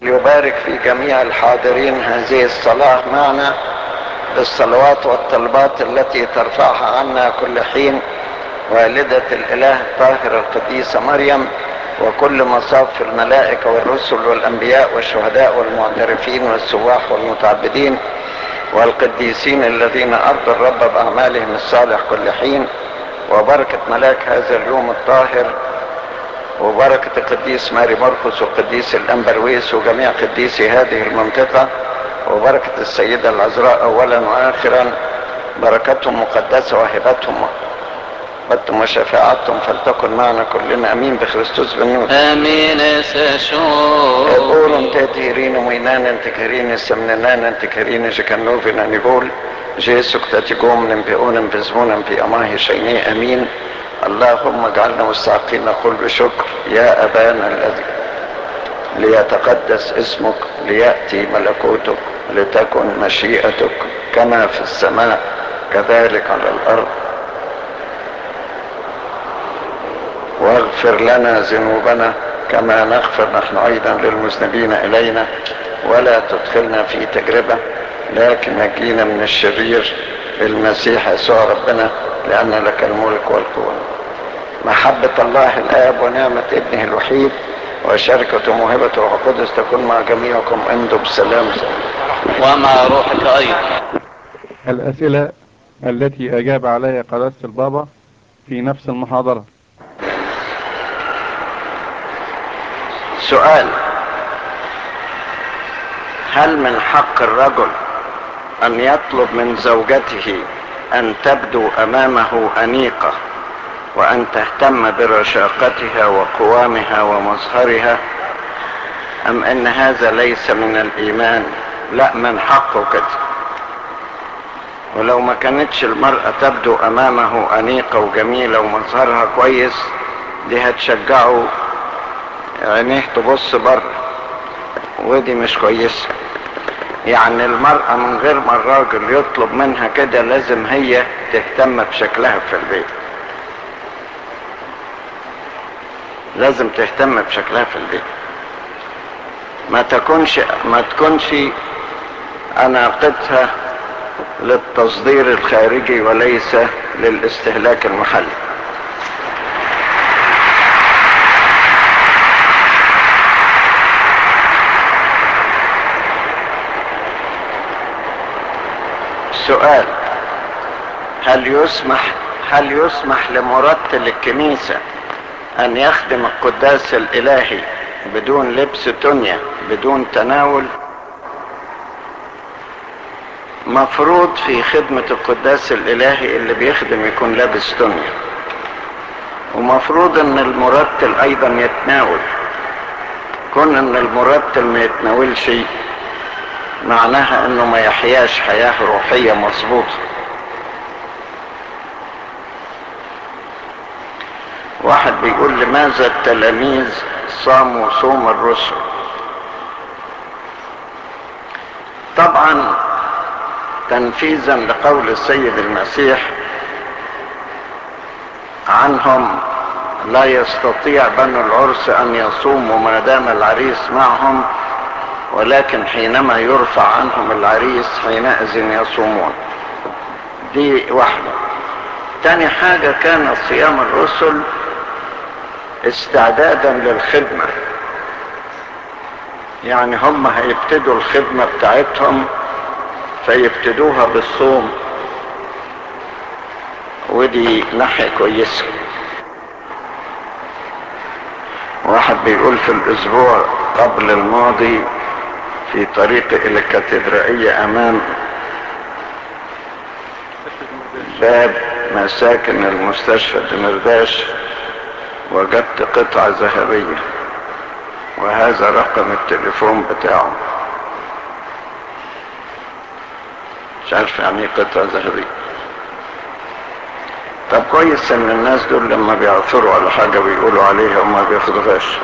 يبارك في جميع الحاضرين هذه الصلاة معنا بالصلوات والطلبات التي ترفعها عنا كل حين والدة الإله الطاهرة القديسة مريم وكل مصاف الملائكة والرسل والأنبياء والشهداء والمعترفين والسواح والمتعبدين والقديسين الذين أرضوا الرب بأعمالهم الصالح كل حين وبركة ملاك هذا اليوم الطاهر وبركة القديس ماري مرقس والقديس الأنبرويس وجميع قديسي هذه المنطقة وبركة السيدة العذراء أولا وآخرا بركتهم مقدسة وهبتهم وقتم وشفاعتهم فلتكن معنا كلنا امين بخريستوس بنوت امين سشون يقولون تاتيرين وينان تكرين سمننان تكرين جكنوفنا نقول جيسوك تاتيقوم ننبئون بزمون في اماه شيني امين اللهم اجعلنا مستحقين نقول بشكر يا ابانا الذي ليتقدس اسمك لياتي ملكوتك لتكن مشيئتك كما في السماء كذلك على الارض واغفر لنا ذنوبنا كما نغفر نحن ايضا للمذنبين الينا ولا تدخلنا في تجربه لكن نجينا من الشرير المسيح يسوع ربنا لان لك الملك والقوه محبه الله الاب ونعمه ابنه الوحيد وشركة موهبة روح القدس تكون مع جميعكم امضوا بسلام ومع روحك ايضا الأسئلة التي أجاب عليها قداسة البابا في نفس المحاضرة سؤال هل من حق الرجل ان يطلب من زوجته ان تبدو امامه انيقه وان تهتم برشاقتها وقوامها ومظهرها ام ان هذا ليس من الايمان لا من حقه كده ولو ما كانتش المرأة تبدو امامه انيقة وجميلة ومظهرها كويس دي هتشجعه عينيه تبص بره ودي مش كويسة يعني المرأة من غير ما الراجل يطلب منها كده لازم هي تهتم بشكلها في البيت لازم تهتم بشكلها في البيت ما تكونش ما تكونش اناقتها للتصدير الخارجي وليس للاستهلاك المحلي سؤال هل يسمح هل يسمح لمرتل الكنيسة ان يخدم القداس الالهي بدون لبس تنية بدون تناول مفروض في خدمة القداس الالهي اللي بيخدم يكون لابس تنية ومفروض ان المرتل ايضا يتناول كون ان المرتل ما يتناولش معناها انه ما يحياش حياة روحية مظبوطة واحد بيقول لماذا التلاميذ صاموا صوم الرسل طبعا تنفيذا لقول السيد المسيح عنهم لا يستطيع بنو العرس ان يصوموا ما دام العريس معهم ولكن حينما يرفع عنهم العريس حينئذ يصومون دي واحدة تاني حاجة كان صيام الرسل استعدادا للخدمة يعني هم هيبتدوا الخدمة بتاعتهم فيبتدوها بالصوم ودي ناحية كويسة واحد بيقول في الاسبوع قبل الماضي في طريقي الى الكاتدرائية امام باب مساكن المستشفى دمرداش وجدت قطعة ذهبية وهذا رقم التليفون بتاعه مش عارف يعني ايه قطعة ذهبية طب كويس ان الناس دول لما بيعثروا على حاجة بيقولوا عليها وما بياخدوهاش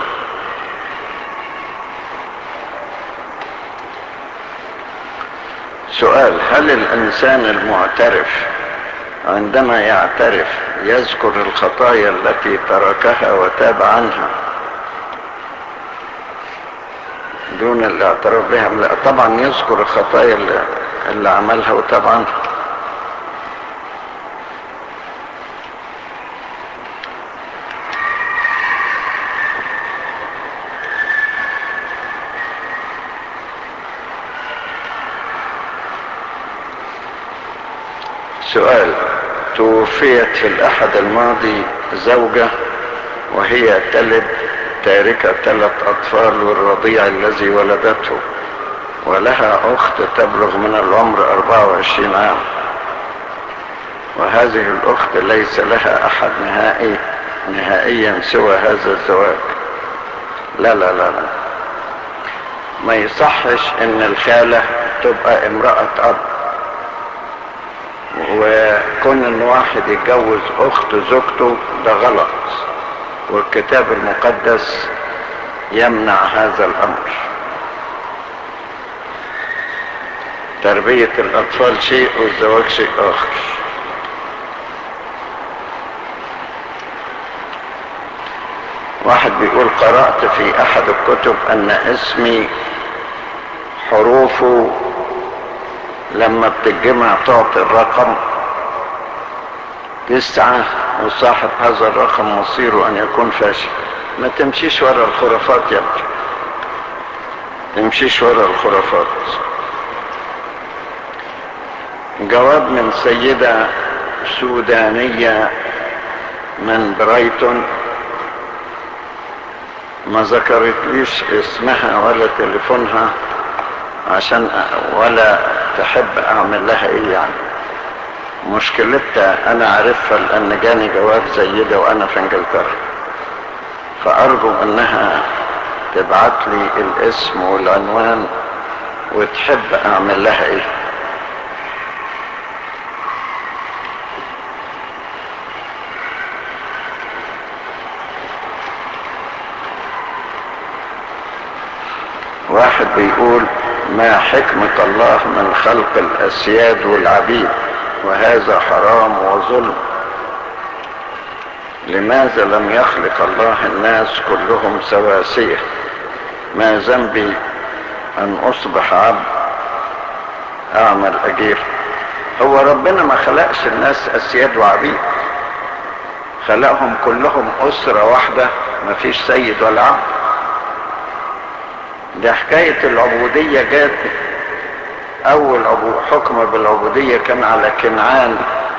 سؤال هل الانسان المعترف عندما يعترف يذكر الخطايا التي تركها وتاب عنها دون الاعتراف بها لا طبعا يذكر الخطايا اللي, اللي عملها وطبعا سؤال توفيت في الأحد الماضي زوجة وهي تلد تاركة ثلاث أطفال والرضيع الذي ولدته ولها أخت تبلغ من العمر 24 عام وهذه الأخت ليس لها أحد نهائي نهائيا سوى هذا الزواج لا لا لا لا ما يصحش ان الخالة تبقى امرأة اب وكون ان واحد يتجوز اخت زوجته ده غلط والكتاب المقدس يمنع هذا الامر تربية الاطفال شيء والزواج شيء اخر واحد بيقول قرأت في احد الكتب ان اسمي حروفه لما بتتجمع تعطي الرقم تسعة وصاحب هذا الرقم مصيره ان يكون فاشل ما تمشيش ورا الخرافات يا ابني تمشيش ورا الخرافات جواب من سيدة سودانية من برايتون ما ذكرتليش اسمها ولا تليفونها عشان ولا تحب اعمل لها ايه يعني مشكلتها انا عارفها لان جاني جواب زي ده وانا في انجلترا فارجو انها تبعت لي الاسم والعنوان وتحب اعمل لها ايه واحد بيقول ما حكمة الله من خلق الأسياد والعبيد وهذا حرام وظلم لماذا لم يخلق الله الناس كلهم سواسية ما ذنبي أن أصبح عبد أعمل أجير هو ربنا ما خلقش الناس أسياد وعبيد خلقهم كلهم أسرة واحدة ما فيش سيد ولا عبد ده حكاية العبودية جات أول عبو حكم بالعبودية كان على كنعان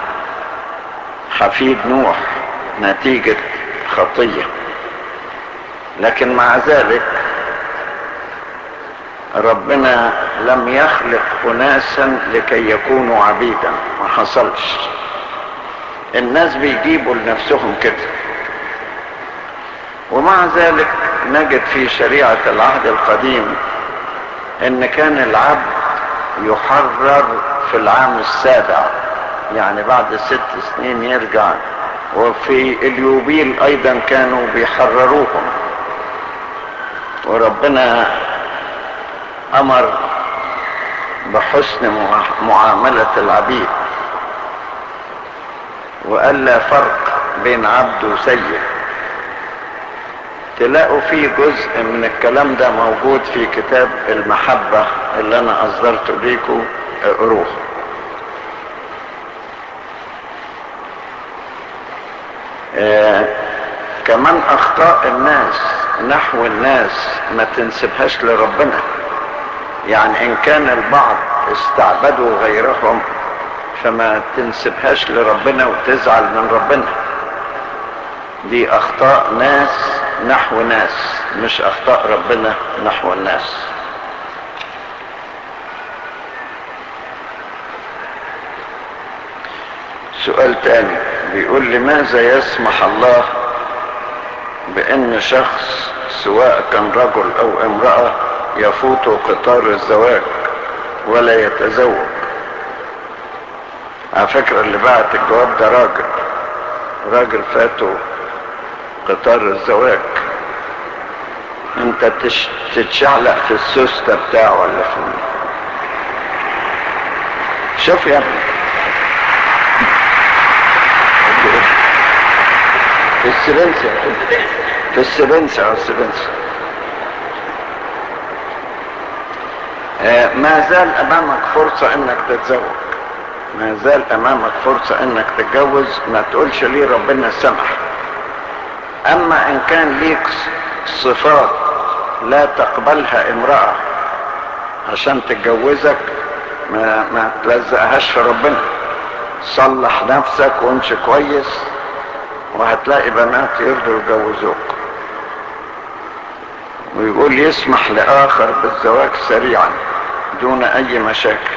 حفيد نوح نتيجة خطية لكن مع ذلك ربنا لم يخلق أناسا لكي يكونوا عبيدا ما حصلش الناس بيجيبوا لنفسهم كده ومع ذلك نجد في شريعة العهد القديم ان كان العبد يحرر في العام السابع يعني بعد ست سنين يرجع وفي اليوبيل ايضا كانوا بيحرروهم وربنا امر بحسن معاملة العبيد وقال لا فرق بين عبد وسيد تلاقوا فيه جزء من الكلام ده موجود في كتاب المحبة اللي انا اصدرته ليكم اقروه آه كمان اخطاء الناس نحو الناس ما تنسبهاش لربنا يعني ان كان البعض استعبدوا غيرهم فما تنسبهاش لربنا وتزعل من ربنا دي اخطاء ناس نحو ناس مش اخطاء ربنا نحو الناس سؤال تاني بيقول لماذا يسمح الله بان شخص سواء كان رجل او امرأة يفوت قطار الزواج ولا يتزوج على فكرة اللي بعت الجواب ده راجل راجل فاته قطار الزواج انت تش... تتشعلق في السوستة بتاعه ولا في شوف يا ابني في السبنسة في السبنسة او السبنسة آه، ما زال امامك فرصة انك تتزوج ما زال امامك فرصة انك تتجوز ما تقولش ليه ربنا سمح اما ان كان ليك صفات لا تقبلها امرأة عشان تتجوزك ما, ما تلزقهاش في ربنا صلح نفسك وامشي كويس وهتلاقي بنات يرضوا يجوزوك ويقول يسمح لآخر بالزواج سريعا دون أي مشاكل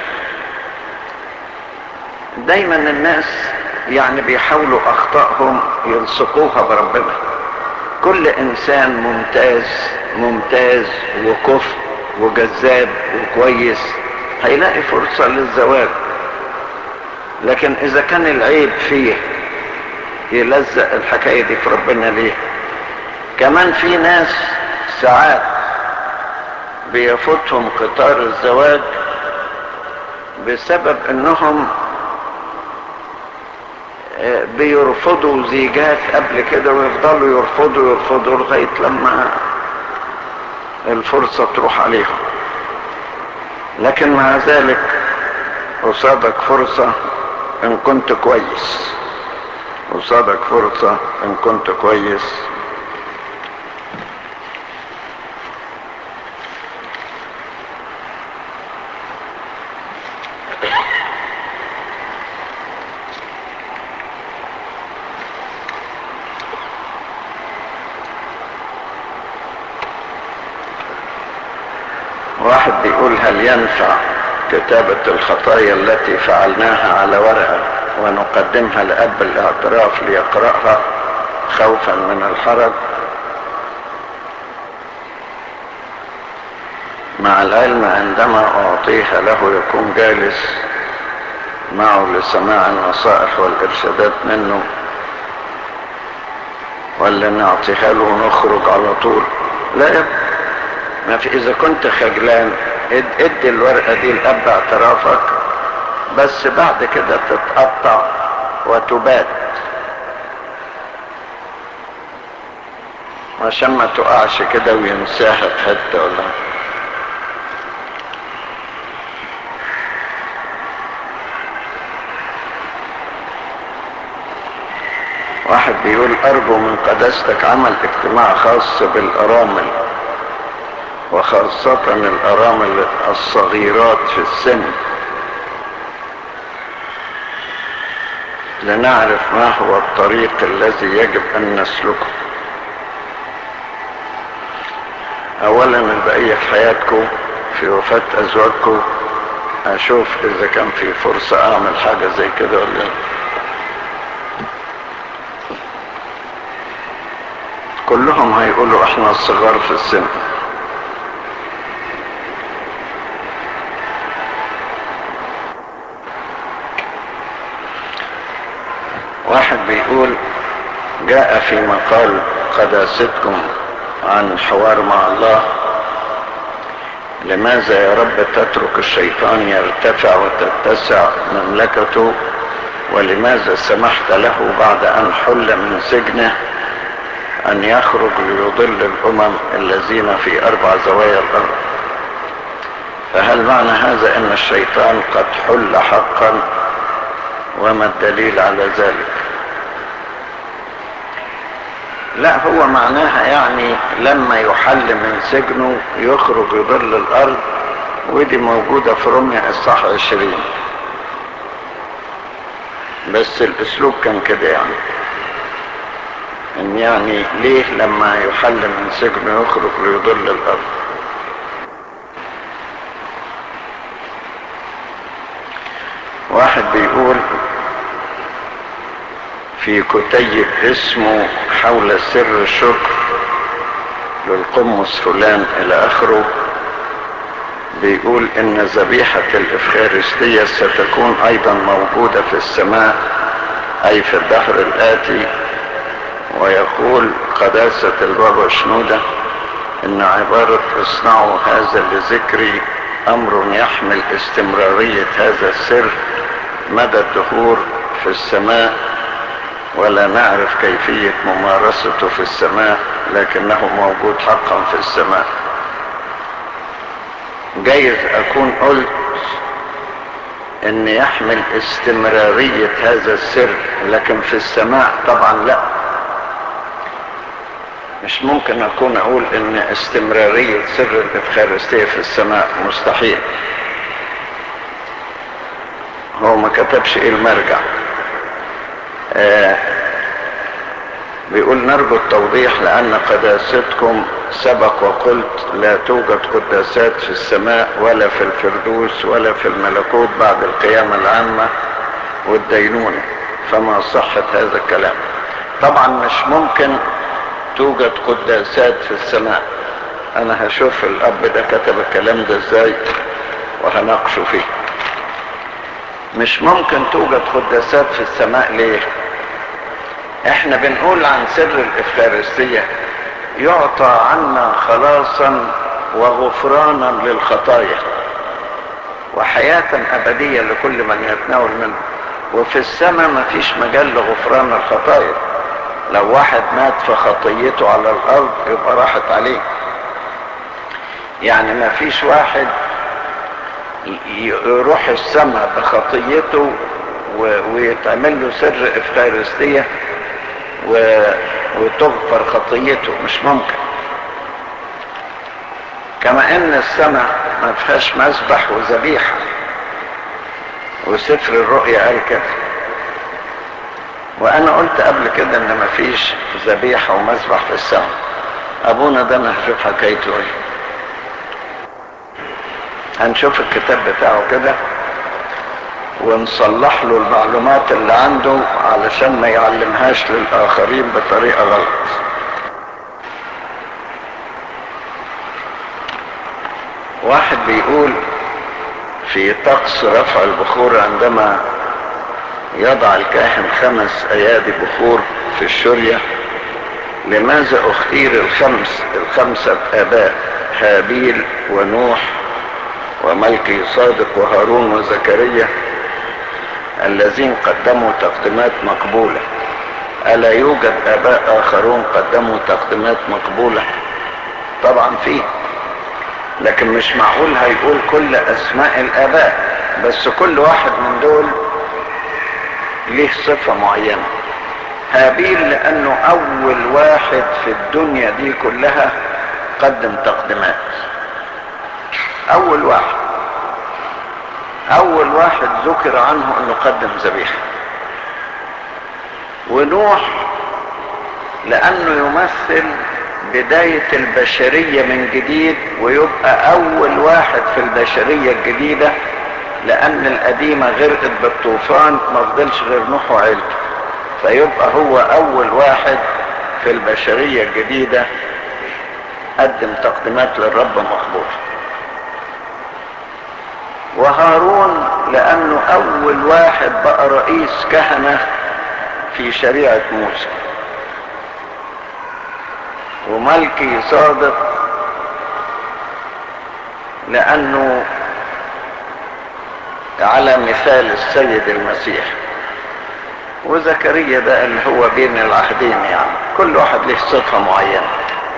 دايما الناس يعني بيحاولوا أخطائهم يلصقوها بربنا كل إنسان ممتاز ممتاز وكفء وجذاب وكويس هيلاقي فرصة للزواج لكن إذا كان العيب فيه يلزق الحكاية دي في ربنا ليه كمان في ناس ساعات بيفوتهم قطار الزواج بسبب انهم بيرفضوا زيجات قبل كده ويفضلوا يرفضوا يرفضوا لغاية لما الفرصة تروح عليهم لكن مع ذلك قصادك فرصة ان كنت كويس قصادك فرصة ان كنت كويس واحد بيقول هل ينفع كتابة الخطايا التي فعلناها على ورقة ونقدمها لأب الاعتراف ليقرأها خوفا من الحرج مع العلم عندما أعطيها له يكون جالس معه لسماع النصائح والإرشادات منه ولا نعطيها له ونخرج على طول لا يبقى ما في اذا كنت خجلان اد ادي الورقه دي لاب اعترافك بس بعد كده تتقطع وتبات عشان ما تقعش كده وينساها في حته ولا واحد بيقول ارجو من قداستك عمل اجتماع خاص بالارامل وخاصة الأرامل الصغيرات في السن لنعرف ما هو الطريق الذي يجب أن نسلكه أولا البقية في حياتكم في وفاة أزواجكم أشوف إذا كان في فرصة أعمل حاجة زي كده ولا لا كلهم هيقولوا احنا الصغار في السن واحد بيقول جاء في مقال قداستكم عن حوار مع الله لماذا يا رب تترك الشيطان يرتفع وتتسع مملكته ولماذا سمحت له بعد ان حل من سجنه ان يخرج ليضل الامم الذين في اربع زوايا الارض فهل معنى هذا ان الشيطان قد حل حقا وما الدليل على ذلك لا هو معناها يعني لما يحل من سجنه يخرج يضل الارض ودي موجودة في رمية الصح عشرين بس الاسلوب كان كده يعني ان يعني ليه لما يحل من سجنه يخرج ليضل الارض واحد بيقول في كتيب اسمه حول سر الشكر للقمص فلان الى اخره بيقول ان ذبيحة الافخارستية ستكون ايضا موجودة في السماء اي في الدهر الاتي ويقول قداسة البابا شنودة ان عبارة اصنعوا هذا لذكري امر يحمل استمرارية هذا السر مدى الدهور في السماء ولا نعرف كيفية ممارسته في السماء لكنه موجود حقا في السماء جايز اكون قلت ان يحمل استمرارية هذا السر لكن في السماء طبعا لا مش ممكن اكون اقول ان استمرارية سر الافخارستية في السماء مستحيل هو ما كتبش ايه المرجع آه بيقول نرجو التوضيح لان قداستكم سبق وقلت لا توجد قداسات في السماء ولا في الفردوس ولا في الملكوت بعد القيامة العامة والدينونة فما صحة هذا الكلام طبعا مش ممكن توجد قداسات في السماء انا هشوف الاب ده كتب الكلام ده ازاي وهناقشه فيه مش ممكن توجد قداسات في السماء ليه احنا بنقول عن سر الافخارستية يعطى عنا خلاصا وغفرانا للخطايا وحياة ابدية لكل من يتناول منه وفي السماء مفيش مجال لغفران الخطايا لو واحد مات في خطيته على الارض يبقى راحت عليه يعني ما فيش واحد يروح السماء بخطيته ويتعمل له سر افخارستية وتغفر خطيته مش ممكن كما ان السماء ما فيهاش مسبح وذبيحة وسفر الرؤيا قال كده وانا قلت قبل كده ان مفيش ذبيحة ومذبح في السماء ابونا ده انا هشوف حكايته ايه هنشوف الكتاب بتاعه كده ونصلح له المعلومات اللي عنده علشان ما يعلمهاش للاخرين بطريقة غلط واحد بيقول في طقس رفع البخور عندما يضع الكاهن خمس ايادي بخور في الشرية لماذا اختير الخمس الخمسة اباء هابيل ونوح وملكي صادق وهارون وزكريا الذين قدموا تقديمات مقبولة ألا يوجد آباء آخرون قدموا تقديمات مقبولة طبعا فيه لكن مش معقول هيقول كل أسماء الآباء بس كل واحد من دول ليه صفة معينة هابيل لأنه أول واحد في الدنيا دي كلها قدم تقديمات أول واحد أول واحد ذكر عنه أنه قدم ذبيحة ونوح لأنه يمثل بداية البشرية من جديد ويبقى أول واحد في البشرية الجديدة لأن القديمة غرقت بالطوفان ما فضلش غير نوح وعيلته فيبقى هو أول واحد في البشرية الجديدة قدم تقديمات للرب مقبول وهارون لأنه أول واحد بقى رئيس كهنة في شريعة موسى وملكي صادق لأنه على مثال السيد المسيح وزكريا ده اللي هو بين العهدين يعني كل واحد له صفة معينة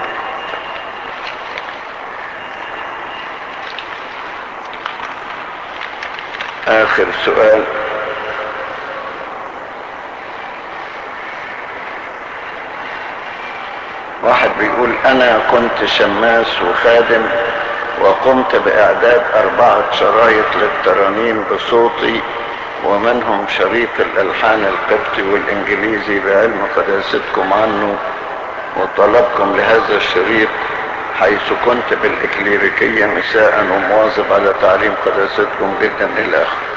آخر سؤال واحد بيقول أنا كنت شماس وخادم وقمت بإعداد أربعة شرايط للترانيم بصوتي ومنهم شريط الألحان القبطي والإنجليزي بعلم قداستكم عنه وطلبكم لهذا الشريط حيث كنت بالإكليريكية مساء ومواظب على تعليم قداستكم جدا إلى آخره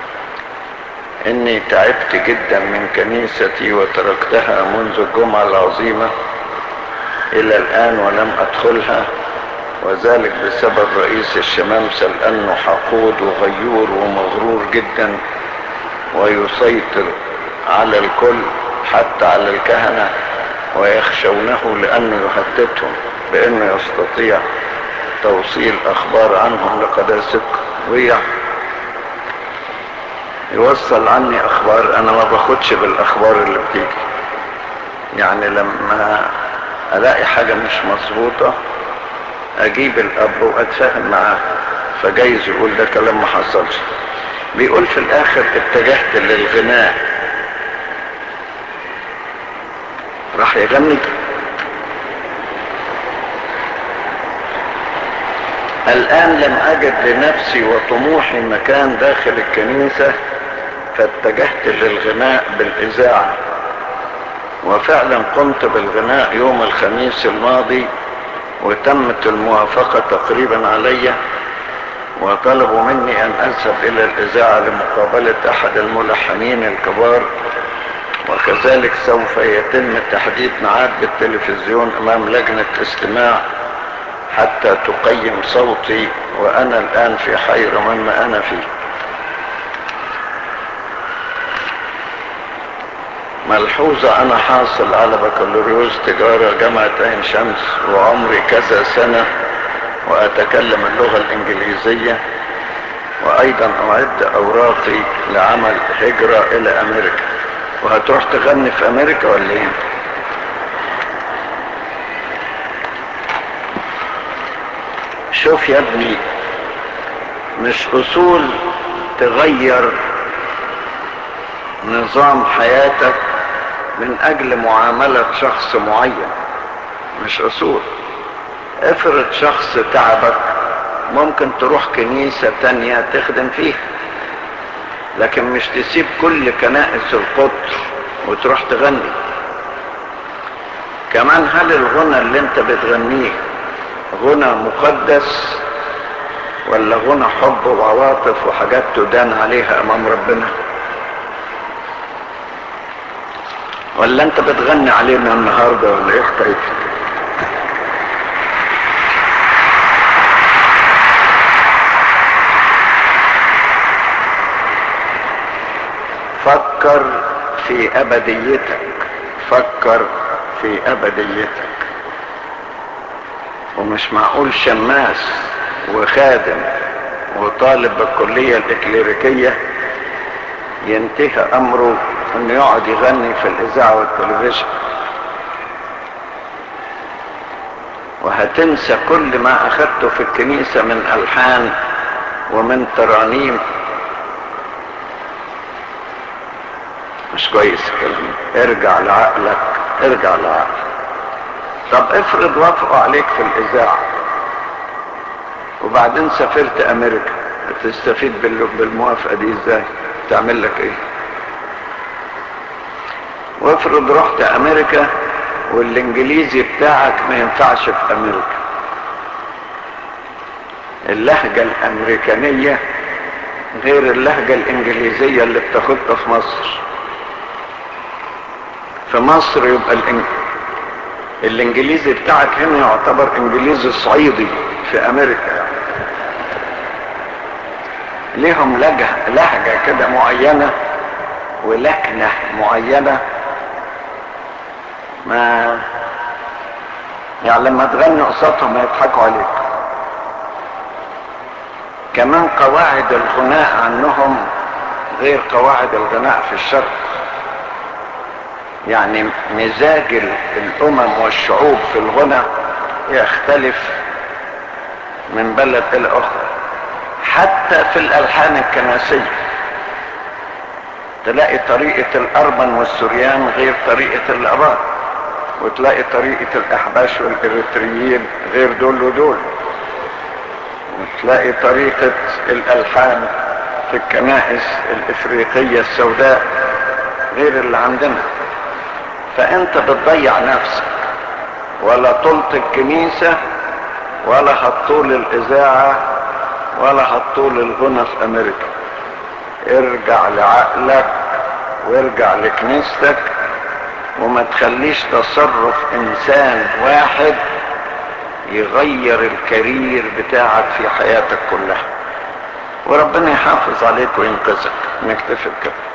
إني تعبت جدا من كنيستي وتركتها منذ الجمعة العظيمة إلى الآن ولم أدخلها وذلك بسبب رئيس الشمامسة لأنه حقود وغيور ومغرور جدا ويسيطر على الكل حتى على الكهنة ويخشونه لأنه يهددهم بأنه يستطيع توصيل أخبار عنهم لقداستكم ويعني يوصل عني أخبار أنا ما باخدش بالأخبار اللي بتيجي يعني لما ألاقي حاجة مش مظبوطة اجيب الاب واتفاهم معاه فجايز يقول ده كلام ما حصلش بيقول في الاخر اتجهت للغناء راح يغني الان لم اجد لنفسي وطموحي مكان داخل الكنيسة فاتجهت للغناء بالاذاعة وفعلا قمت بالغناء يوم الخميس الماضي وتمت الموافقة تقريبا علي وطلبوا مني ان اذهب الى الاذاعة لمقابلة احد الملحنين الكبار وكذلك سوف يتم تحديد ميعاد بالتلفزيون امام لجنة استماع حتى تقيم صوتي وانا الان في حيرة مما انا فيه ملحوظة انا حاصل على بكالوريوس تجارة جامعة عين شمس وعمري كذا سنة واتكلم اللغة الانجليزية وايضا اعد اوراقي لعمل هجرة الى امريكا وهتروح تغني في امريكا ولا ايه شوف يا ابني مش اصول تغير نظام حياتك من اجل معاملة شخص معين مش اصول افرض شخص تعبك ممكن تروح كنيسة تانية تخدم فيها لكن مش تسيب كل كنائس القدس وتروح تغني كمان هل الغنى اللي انت بتغنيه غنى مقدس ولا غنى حب وعواطف وحاجات تدان عليها امام ربنا ولا انت بتغني علينا النهارده ولا ايه حكايتك فكر في ابديتك فكر في ابديتك ومش معقول شماس وخادم وطالب بالكلية الإكليريكية ينتهي أمره إنه يقعد يغني في الإذاعة والتلفزيون وهتنسى كل ما أخذته في الكنيسة من ألحان ومن ترانيم مش كويس الكلام ارجع لعقلك ارجع لعقلك طب افرض وافقوا عليك في الاذاعة وبعدين سافرت امريكا تستفيد بالموافقة دي ازاي تعمل لك ايه وافرض رحت امريكا والانجليزي بتاعك ما ينفعش في امريكا اللهجة الامريكانية غير اللهجة الانجليزية اللي بتاخدها في مصر في مصر يبقى الإنج... الانجليزي بتاعك هنا يعتبر انجليزي صعيدي في امريكا ليهم لهجة لهجة كده معينة ولكنة معينة ما يعني لما تغني قصادهم يضحكوا عليك كمان قواعد الغناء عنهم غير قواعد الغناء في الشرق يعني مزاج الامم والشعوب في الغنى يختلف من بلد الى اخرى حتى في الالحان الكنسية تلاقي طريقة الارمن والسوريان غير طريقة الاباء وتلاقي طريقة الاحباش والاريتريين غير دول ودول وتلاقي طريقة الالحان في الكنائس الافريقية السوداء غير اللي عندنا فانت بتضيع نفسك ولا طولت الكنيسة ولا هتطول الاذاعة ولا هتطول الغنى في امريكا ارجع لعقلك وارجع لكنيستك وما تخليش تصرف انسان واحد يغير الكارير بتاعك في حياتك كلها وربنا يحافظ عليك وينقذك نكتفي بكده